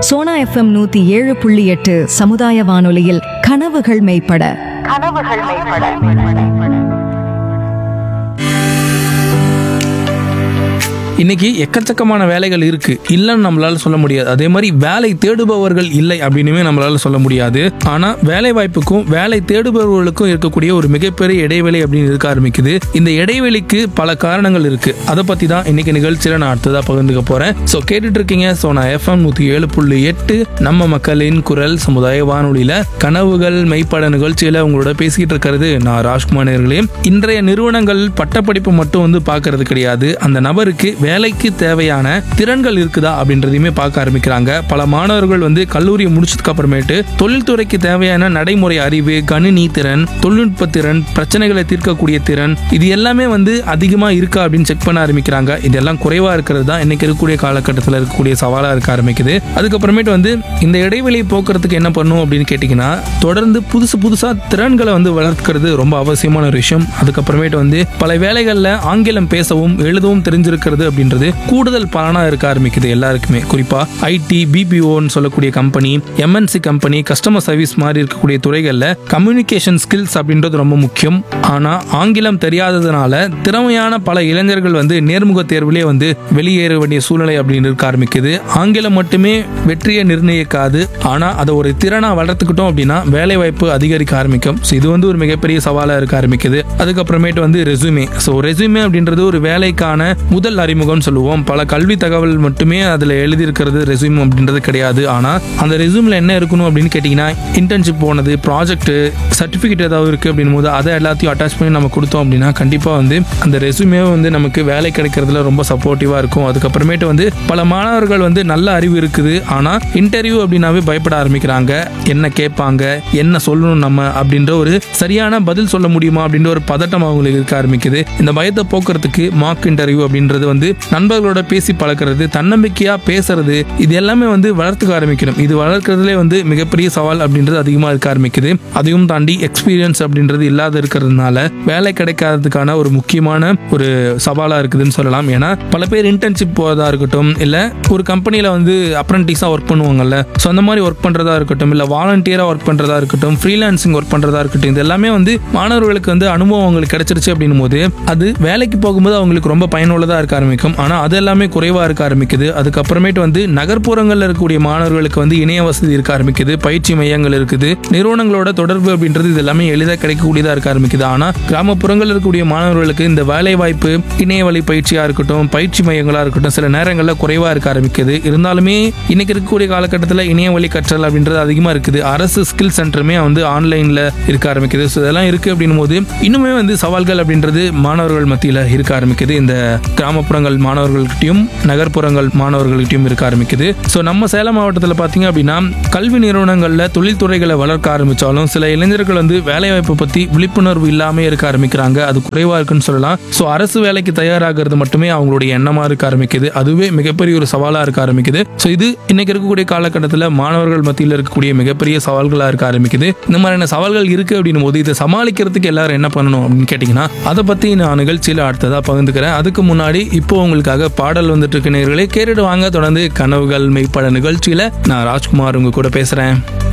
Sona FM நூத்தி ஏழு புள்ளி எட்டு சமுதாய வானொலியில் கனவுகள் மெய்ப்பட கனவுகள் மேம்பட இன்னைக்கு எக்கச்சக்கமான வேலைகள் இருக்கு இல்லைன்னு நம்மளால சொல்ல முடியாது அதே மாதிரி வேலை தேடுபவர்கள் இல்லை அப்படின்னுமே நம்மளால சொல்ல முடியாது ஆனா வேலை வாய்ப்புக்கும் வேலை தேடுபவர்களுக்கும் இருக்கக்கூடிய ஒரு மிகப்பெரிய இடைவெளி அப்படின்னு இருக்க ஆரம்பிக்குது இந்த இடைவெளிக்கு பல காரணங்கள் இருக்கு அதை பத்தி தான் இன்னைக்கு நிகழ்ச்சியில நான் அடுத்ததா பகிர்ந்துக்க போறேன் ஸோ கேட்டுட்டு இருக்கீங்க ஸோ நான் எஃப்எம் நூத்தி ஏழு புள்ளி எட்டு நம்ம மக்களின் குரல் சமுதாய வானொலியில கனவுகள் மெய்ப்பட நிகழ்ச்சியில உங்களோட பேசிக்கிட்டு இருக்கிறது நான் ராஜ்குமார் நேர்களே இன்றைய நிறுவனங்கள் பட்டப்படிப்பு மட்டும் வந்து பார்க்கிறது கிடையாது அந்த நபருக்கு வேலைக்கு தேவையான திறன்கள் இருக்குதா அப்படின்றதையுமே பார்க்க ஆரம்பிக்கிறாங்க பல மாணவர்கள் வந்து கல்லூரியை முடிச்சதுக்கு அப்புறமேட்டு தொழில்துறைக்கு தேவையான நடைமுறை அறிவு கணினி திறன் தொழில்நுட்ப திறன் பிரச்சனைகளை தீர்க்கக்கூடிய திறன் இது எல்லாமே வந்து அதிகமா இருக்கா அப்படின்னு செக் பண்ண ஆரம்பிக்கிறாங்க இதெல்லாம் குறைவா இருக்கிறது தான் இன்னைக்கு இருக்கக்கூடிய காலகட்டத்தில் இருக்கக்கூடிய சவாலா இருக்க ஆரம்பிக்குது அதுக்கப்புறமேட்டு வந்து இந்த இடைவெளியை போக்குறதுக்கு என்ன பண்ணும் அப்படின்னு கேட்டிங்கன்னா தொடர்ந்து புதுசு புதுசா திறன்களை வந்து வளர்க்கிறது ரொம்ப அவசியமான ஒரு விஷயம் அதுக்கப்புறமேட்டு வந்து பல வேலைகளில் ஆங்கிலம் பேசவும் எழுதவும் தெரிஞ்சிருக்கிறது அப்படின்றது கூடுதல் பலனாக இருக்க ஆரம்பிக்குது எல்லாருக்குமே குறிப்பா ஐடி பிபிஓன்னு சொல்லக்கூடிய company MNC company customer service மாதிரி இருக்கக்கூடிய துறைகளில் கம்யூனிகேஷன் ஸ்கில்ஸ் அப்படின்றது ரொம்ப முக்கியம் ஆனா ஆங்கிலம் தெரியாததுனால திறமையான பல இளைஞர்கள் வந்து நேர்முக தேர்விலே வந்து வெளியேற வேண்டிய சூழ்நிலை அப்படின்னு இருக்க ஆரம்பிக்குது ஆங்கிலம் மட்டுமே வெற்றியை நிர்ணயிக்காது ஆனா அதை ஒரு திறனா வளர்த்துக்கிட்டோம் அப்படின்னா வேலை வாய்ப்பு அதிகரிக்க ஆரம்பிக்கும் ஸோ இது வந்து ஒரு மிகப்பெரிய சவாலா இருக்க ஆரம்பிக்குது அதுக்கப்புறமேட்டு வந்து ரெசுமே ஸோ ரெசுமே அப்படின்றது ஒரு வேலைக்கான முதல் அறிமுகம்னு சொல்லுவோம் பல கல்வி தகவல் மட்டுமே அதில் எழுதியிருக்கிறது ரெசும் அப்படின்றது கிடையாது ஆனால் அந்த ரெசுமில் என்ன இருக்கணும் அப்படின்னு கேட்டிங்கன்னா இன்டர்ன்ஷிப் போனது ப்ராஜெக்ட் சர்டிஃபிகேட் ஏதாவது இருக்குது அப்படின் போது அதை எல்லாத்தையும் அட்டாச் பண்ணி நம்ம கொடுத்தோம் அப்படின்னா கண்டிப்பாக வந்து அந்த ரெசுமே வந்து நமக்கு வேலை கிடைக்கிறதுல ரொம்ப சப்போர்ட்டிவாக இருக்கும் அதுக்கப்புறமேட்டு வந்து பல மாணவர்கள் வந்து நல்ல அறிவு இருக்குது ஆனால் இன்டர்வியூ அப்படின்னாவே பயப்பட ஆரம்பிக்கிறாங்க என்ன கேட்பாங்க என்ன சொல்லணும் நம்ம அப்படின்ற ஒரு சரியான பதில் சொல்ல முடியுமா அப்படின்ற ஒரு பதட்டம் அவங்களுக்கு இருக்க ஆரம்பிக்குது இந்த பயத்தை போக்குறதுக்கு மார்க் இன்டர்வியூ அப்படின்றது வந்து நண்பர்களோட பேசி பழக்கிறது தன்னம்பிக்கையா பேசுறது இது எல்லாமே வந்து வளர்த்துக்க ஆரம்பிக்கணும் இது வளர்க்கறதுலே வந்து மிகப்பெரிய சவால் அப்படின்றது அதிகமா இருக்க ஆரம்பிக்குது அதையும் தாண்டி எக்ஸ்பீரியன்ஸ் அப்படின்றது இல்லாத இருக்கிறதுனால வேலை கிடைக்காததுக்கான ஒரு முக்கியமான ஒரு சவாலா இருக்குதுன்னு சொல்லலாம் ஏன்னா பல பேர் இன்டர்ன்ஷிப் போறதா இருக்கட்டும் இல்ல ஒரு கம்பெனில வந்து அப்ரண்டிஸா ஒர்க் பண்ணுவாங்கல்ல ஸோ அந்த மாதிரி ஒர்க் பண்றதா இருக்கட்டும் இல்ல வாலண்டியரா ஒர்க் பண்றதா இருக்கட்டும் ஃப்ரீலான்சிங் ஒர்க் பண்றதா இருக்கட்டும் இது எல்லாமே வந்து மாணவர்களுக்கு வந்து அனுபவம் அவங்களுக்கு கிடைச்சிருச்சு அப்படின்னும் போது அது வேலைக்கு போகும்போது அவங்களுக்கு ரொம்ப பயனுள்ளதா இருக்க ஆரம்பிக்கும் ஆனா அது எல்லாமே குறைவா இருக்க ஆரம்பிக்குது அதுக்கப்புறமேட்டு வந்து நகர்ப்புறங்கள்ல இருக்கக்கூடிய மாணவர்களுக்கு வந்து இணைய வசதி இருக்க ஆரம்பிக்குது பயிற்சி மையங்கள் இருக்குது நிறுவனங்களோட தொடர்பு அப்படின்றது இது எல்லாமே எளிதாக கிடைக்கக்கூடியதா இருக்க ஆரம்பிக்குது ஆனா கிராமப்புறங்கள் இருக்கக்கூடிய மாணவர்களுக்கு இந்த வேலை வாய்ப்பு இணைய வழி பயிற்சியா இருக்கட்டும் பயிற்சி மையங்களா இருக்கட்டும் சில நேரங்களில் குறைவா இருக்க ஆரம்பிக்குது இருந்தாலுமே இன்னைக்கு இருக்கக்கூடிய காலகட்டத்தில் இணைய வழி கற்றல் அப்படின்றது அதிகமா இருக்குது அரசு ஸ்கில் சென்டருமே வந்து ஆன்லைன்ல இருக்க ஆரம்பிக்குது ஸோ இதெல்லாம் இருக்கு அப்படின்னும் போது இன்னுமே வந்து சவால்கள் அப்படின்றது மாணவர்கள் மத்தியில் இருக்க ஆரம்பிக்குது இந்த கிராமப்புறங்கள் மாணவர்கள்கிட்டயும் நகர்ப்புறங்கள் மாணவர்கள்கிட்டயும் இருக்க ஆரம்பிக்குது ஸோ நம்ம சேலம் மாவட்டத்தில் பார்த்தீங்க அப்படின்னா கல்வி நிறுவனங்களில் தொழில்துறைகளை வளர்க்க ஆரம்பிச்சாலும் சில இளைஞர்கள் வந்து வேலைவாய்ப்பை பற்றி விழிப்புணர்வு இல்லாமல் இருக்க ஆரம்பிக்கிறாங்க அது குறைவாக இருக்குன்னு சொல்லலாம் ஸோ அரசு வேலைக்கு தயாராகிறது மட்டுமே அவங்களுடைய எண்ணமாக இருக்க ஆரம்பிக்குது அதுவே மிகப்பெரிய ஒரு சவாலாக இருக்க ஆரம்பிக்குது ஸோ இது இன்னைக்கு இருக்கக்கூடிய காலகட்டத்தில் மாணவர்கள் மத்தியில் இருக்கக்கூடிய மிகப்பெரிய சவால்களாக இருக்க ஆரம்பிக்குது இந்த மாதிரியான சவால்கள் இருக்கு அப்படின்னும் போது இதை சமாளிக்கிறதுக்கு எல்லாரும் என்ன பண்ணணும் அப்படின்னு கேட்டிங்கன்னா அதை பற்றி நான் நிகழ்ச்சியில் அடுத்ததாக பகிர்ந்துக்கிறேன் அதுக்கு முன்னாடி இப்போ உங்களுக்காக பாடல் வந்துட்டு இருக்க நேர்களே கேட்டுட்டு வாங்க தொடர்ந்து கனவுகள் மெய்ப்பட நிகழ்ச்சியில் நான் ராஜ்குமார் உங்க கூட பேசுகிறேன்